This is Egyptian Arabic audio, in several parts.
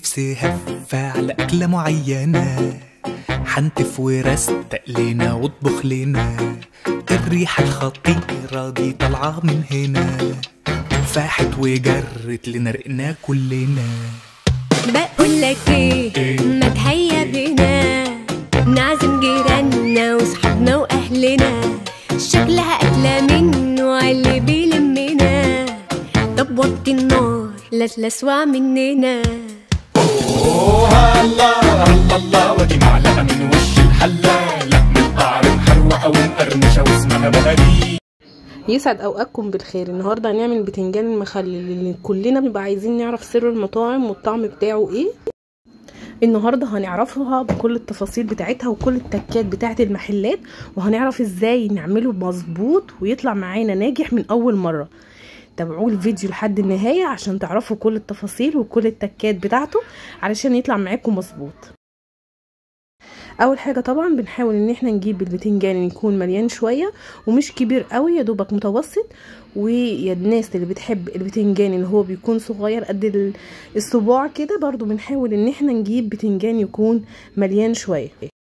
نفسي هفة على أكلة معينة حنتف ورستق لنا واطبخ لنا الريحة الخطيرة دي طالعة من هنا فاحت وجرت لنا رقنا كلنا بقول لك ايه ما تهيا بينا نعزم جيراننا وصحابنا واهلنا شكلها اكله منه اللي بيلمنا طب وطي النار لا تلسوع مننا اوه الله الله الله ودي معلقه من وش الحله لحم القعر محروقه ومقرمشه واسمها بهاري يسعد اوقاتكم بالخير النهارده هنعمل البتنجان المخلل اللي كلنا بنبقى عايزين نعرف سر المطاعم والطعم بتاعه ايه النهارده هنعرفها بكل التفاصيل بتاعتها وكل التكات بتاعت المحلات وهنعرف ازاي نعمله مظبوط ويطلع معانا ناجح من اول مره تابعوا الفيديو لحد النهايه عشان تعرفوا كل التفاصيل وكل التكات بتاعته علشان يطلع معاكم مظبوط اول حاجه طبعا بنحاول ان احنا نجيب البتنجان يكون مليان شويه ومش كبير قوي يا دوبك متوسط ويا الناس اللي بتحب البتنجان اللي هو بيكون صغير قد الصباع كده برضو بنحاول ان احنا نجيب بتنجان يكون مليان شويه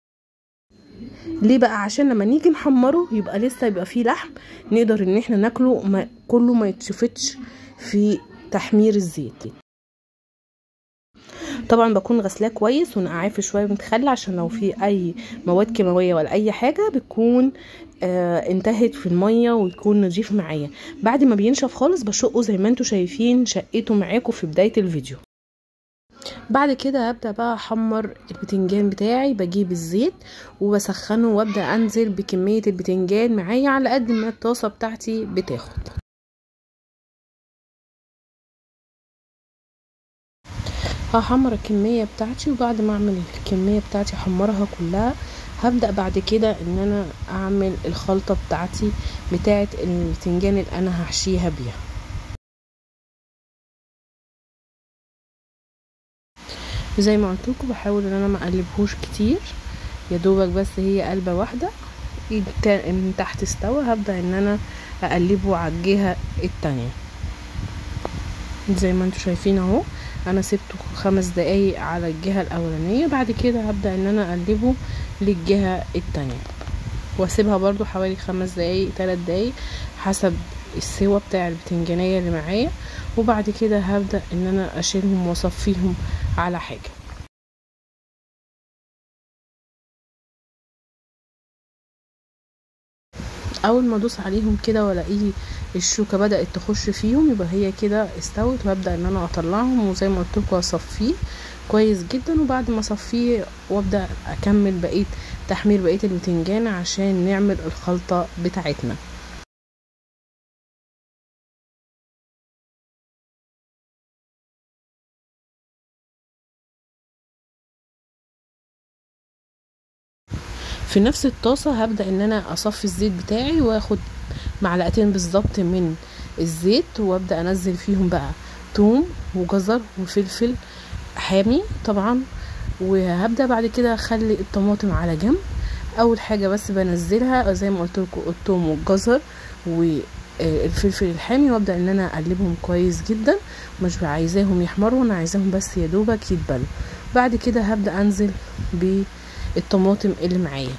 ليه بقى عشان لما نيجي نحمره يبقى لسه يبقى فيه لحم نقدر ان احنا ناكله ما كله ما يتشفتش في تحمير الزيت طبعا بكون غسلاه كويس ونقعاه في شويه متخلى عشان لو في اي مواد كيماويه ولا اي حاجه بتكون آه انتهت في الميه ويكون نضيف معايا بعد ما بينشف خالص بشقه زي ما انتم شايفين شقيته معاكم في بدايه الفيديو بعد كده هبدا بقى احمر البتنجان بتاعي بجيب الزيت وبسخنه وابدا انزل بكميه البتنجان معايا على قد ما الطاسه بتاعتي بتاخد هحمر الكميه بتاعتي وبعد ما اعمل الكميه بتاعتي احمرها كلها هبدا بعد كده ان انا اعمل الخلطه بتاعتي بتاعه البتنجان اللي انا هحشيها بيها زي ما قلت لكم بحاول ان انا ما اقلبهوش كتير يا دوبك بس هي قلبه واحده من تحت استوى هبدا ان انا اقلبه على الجهه التانية زي ما انتم شايفين اهو انا سبته خمس دقايق على الجهة الاولانية بعد كده هبدأ ان انا اقلبه للجهة التانية واسيبها برضو حوالي خمس دقايق تلات دقايق حسب السوا بتاع البتنجانية اللي معايا وبعد كده هبدأ ان انا اشيلهم واصفيهم على حاجة اول ما ادوس عليهم كده والاقيه الشوكه بدات تخش فيهم يبقى هي كده استوت وابدا ان انا اطلعهم وزي ما قلت لكم اصفيه كويس جدا وبعد ما اصفيه وابدا اكمل بقيه تحمير بقيه البتنجان عشان نعمل الخلطه بتاعتنا في نفس الطاسة هبدأ ان انا اصفي الزيت بتاعي واخد معلقتين بالظبط من الزيت وابدأ انزل فيهم بقى توم وجزر وفلفل حامي طبعا وهبدأ بعد كده اخلي الطماطم على جنب اول حاجة بس بنزلها زي ما قلت لكم التوم والجزر والفلفل الحامي وابدأ ان انا اقلبهم كويس جدا مش عايزاهم يحمروا انا عايزاهم بس يا دوبك يتبلوا بعد كده هبدأ انزل ب الطماطم اللي معايا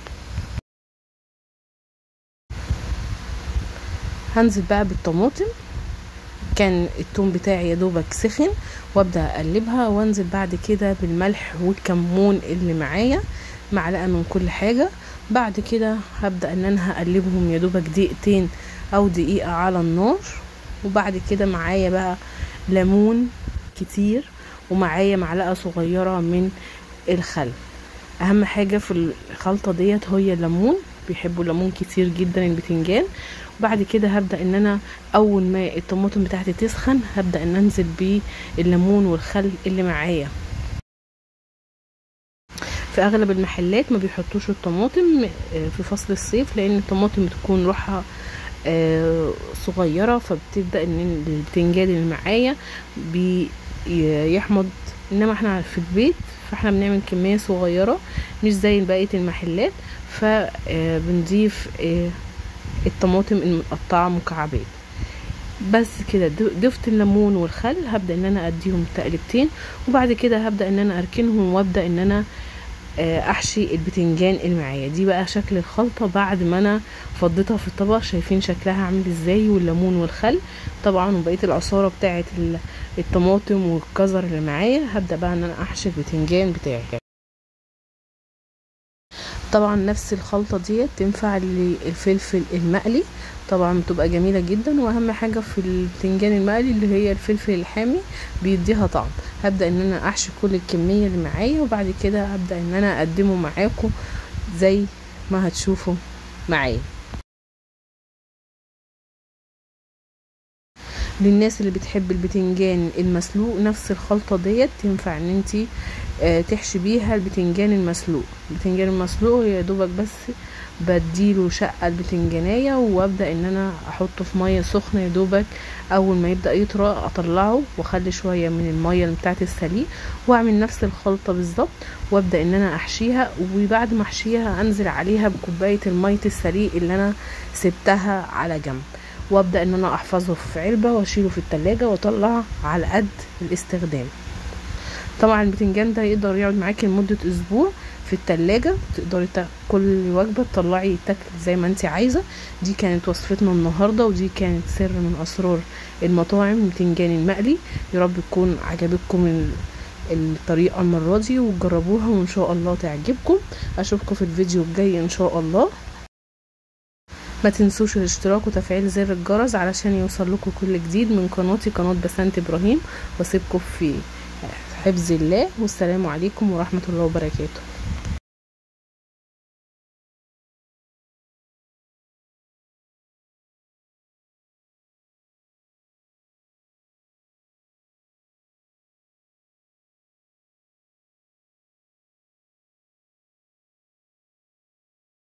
هنزل بقى بالطماطم كان التوم بتاعي يا دوبك سخن وابدا اقلبها وانزل بعد كده بالملح والكمون اللي معايا معلقه من كل حاجه بعد كده هبدا ان انا هقلبهم يا دوبك دقيقتين او دقيقه على النار وبعد كده معايا بقى ليمون كتير ومعايا معلقه صغيره من الخل اهم حاجه في الخلطه ديت هي الليمون بيحبوا الليمون كتير جدا البتنجان وبعد كده هبدا ان انا اول ما الطماطم بتاعتي تسخن هبدا ان انزل بالليمون والخل اللي معايا في اغلب المحلات ما بيحطوش الطماطم في فصل الصيف لان الطماطم بتكون روحها صغيره فبتبدا ان البتنجان اللي معايا بيحمض انما احنا في البيت فاحنا بنعمل كمية صغيرة مش زي بقية المحلات فبنضيف الطماطم المقطعة مكعبات بس كده ض- ضفت الليمون والخل هبدا ان انا اديهم تقلبتين وبعد كده هبدا ان انا اركنهم وابدا ان انا آه، احشي البتنجان اللي معايا دي بقى شكل الخلطه بعد ما انا فضيتها في الطبق شايفين شكلها عامل ازاي والليمون والخل طبعا وبقيه العصاره بتاعه ال- الطماطم والجزر اللي معايا هبدا بقى ان انا احشي البتنجان بتاعي طبعا نفس الخلطه ديت تنفع للفلفل المقلي طبعا بتبقى جميله جدا واهم حاجه في البتنجان المقلي اللي هي الفلفل الحامي بيديها طعم هبدا ان انا احشي كل الكميه اللي معايا وبعد كده هبدا ان انا اقدمه معاكم زي ما هتشوفوا معايا للناس اللي بتحب البتنجان المسلوق نفس الخلطه ديت تنفع ان انتي آه، تحشي بيها البتنجان المسلوق البتنجان المسلوق يا دوبك بس بديله شقه البتنجانيه وابدا ان انا احطه في ميه سخنه يا دوبك اول ما يبدا يطرى اطلعه واخلي شويه من الميه اللي بتاعت السليق واعمل نفس الخلطه بالظبط وابدا ان انا احشيها وبعد ما احشيها انزل عليها بكوبايه الميه السليق اللي انا سبتها على جنب وابدا ان انا احفظه في علبه واشيله في التلاجة واطلع على قد الاستخدام طبعا البتنجان ده يقدر يقعد معاكي لمدة اسبوع في التلاجة تقدري تا- كل وجبة تطلعي تاكلي زي ما انت عايزة دي كانت وصفتنا النهاردة ودي كانت سر من اسرار المطاعم البتنجان المقلي يا رب تكون عجبتكم ال- الطريقة المرة دي وجربوها وان شاء الله تعجبكم اشوفكم في الفيديو الجاي ان شاء الله ما تنسوش الاشتراك وتفعيل زر الجرس علشان يوصل لكم كل جديد من قناتي قناة بسنت ابراهيم واسيبكم في حفظ الله والسلام عليكم ورحمة الله وبركاته